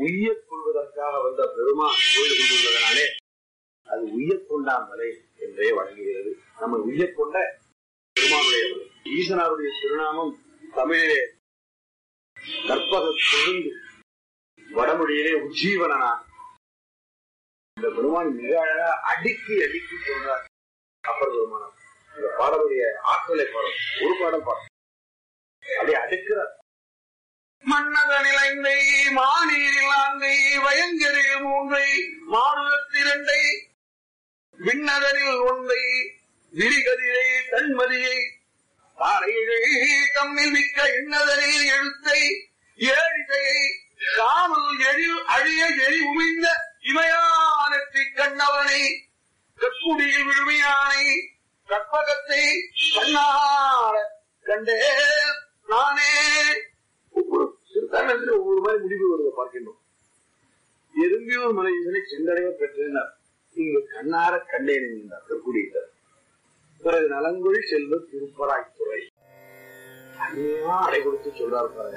உய்யக் கொள்வதற்காக வந்த பெருமான் கோயில் கொண்டுள்ளதனாலே அது உய்யக் கொண்டான் மலை என்றே வழங்குகிறது நம்ம உய்யக் கொண்ட பெருமானுடைய மலை ஈசனாருடைய திருநாமம் தமிழிலே கற்பக கொழுந்து வடமொழியிலே உஜ்ஜீவனான் இந்த பெருமான் மிக அழகா அடுக்கி அடுக்கி சொல்றார் அப்பர் பெருமானம் இந்த பாடலுடைய ஆற்றலை பாடம் ஒரு பாடம் பாடம் அப்படியே அடுக்கிறார் மன்னத நிலைந்தை மாநீரில் ஆந்தை வயங்கரில் மூன்றை மாறுதத்திரண்டை விண்ணதனில் ஒன்றை விரிகதிரை தன்மதியை தாரையை தம்மில் மிக்க எண்ணதனில் எழுத்தை ஏழிசையை காமல் எழில் அழிய எரி உமிழ்ந்த இமயானத்தை கண்ணவனை கற்குடியில் விழுமையானை கற்பகத்தை கண்ணார கண்டே நானே ஒவ்வொரு சிறுத்தானத்தில் ஒவ்வொரு மாதிரி முடிவு வருவதை பார்க்கின்றோம் எறும்பியூர் மலை இதனை சென்றடைய பெற்றிருந்தார் இங்கு கண்ணார கண்டேன் என்கின்றார் கற்குடியிட்டார் பிறகு நலங்குழி செல்வ திருப்பராய்த்துறை அருமையா அடை கொடுத்து சொல்றாரு பாருங்க